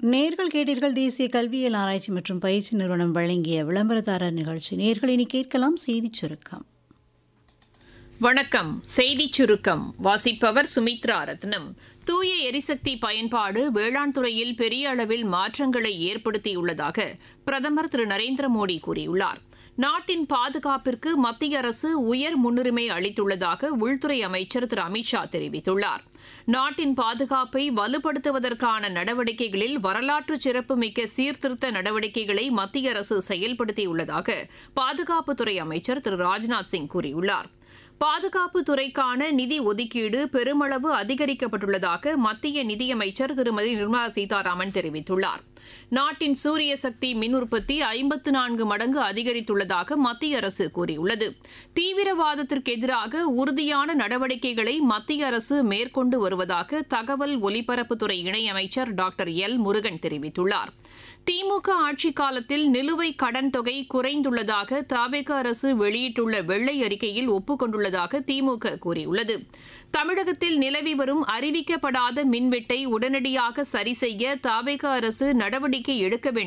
நேர்கள் கேட்டீர்கள் தேசிய கல்வியியல் ஆராய்ச்சி மற்றும் பயிற்சி நிறுவனம் வழங்கிய விளம்பரதாரர் நிகழ்ச்சி நேர்கள் இனி கேட்கலாம் செய்திச் சுருக்கம் வணக்கம் செய்திச் சுருக்கம் வாசிப்பவர் சுமித்ரா ரத்னம் தூய எரிசக்தி பயன்பாடு வேளாண் துறையில் பெரிய அளவில் மாற்றங்களை ஏற்படுத்தியுள்ளதாக பிரதமர் திரு நரேந்திர மோடி கூறியுள்ளார் நாட்டின் பாதுகாப்பிற்கு மத்திய அரசு உயர் முன்னுரிமை அளித்துள்ளதாக உள்துறை அமைச்சர் திரு அமித்ஷா தெரிவித்துள்ளார் நாட்டின் பாதுகாப்பை வலுப்படுத்துவதற்கான நடவடிக்கைகளில் வரலாற்று சிறப்புமிக்க சீர்திருத்த நடவடிக்கைகளை மத்திய அரசு செயல்படுத்தியுள்ளதாக பாதுகாப்புத்துறை அமைச்சர் திரு ராஜ்நாத் சிங் கூறியுள்ளார் பாதுகாப்பு துறைக்கான நிதி ஒதுக்கீடு பெருமளவு அதிகரிக்கப்பட்டுள்ளதாக மத்திய நிதியமைச்சர் திருமதி நிர்மலா சீதாராமன் தெரிவித்துள்ளார் நாட்டின் சூரிய சக்தி மின் உற்பத்தி ஐம்பத்து நான்கு மடங்கு அதிகரித்துள்ளதாக மத்திய அரசு கூறியுள்ளது தீவிரவாதத்திற்கு எதிராக உறுதியான நடவடிக்கைகளை மத்திய அரசு மேற்கொண்டு வருவதாக தகவல் ஒலிபரப்புத்துறை இணையமைச்சர் டாக்டர் எல் முருகன் தெரிவித்துள்ளார் திமுக ஆட்சிக் காலத்தில் நிலுவை கடன் தொகை குறைந்துள்ளதாக தவேக அரசு வெளியிட்டுள்ள வெள்ளை அறிக்கையில் ஒப்புக்கொண்டுள்ளதாக திமுக கூறியுள்ளது தமிழகத்தில் நிலவி வரும் அறிவிக்கப்படாத மின்வெட்டை உடனடியாக சரி செய்ய தவேக அரசு நடவடிக்கை எடுக்க வேண்டும்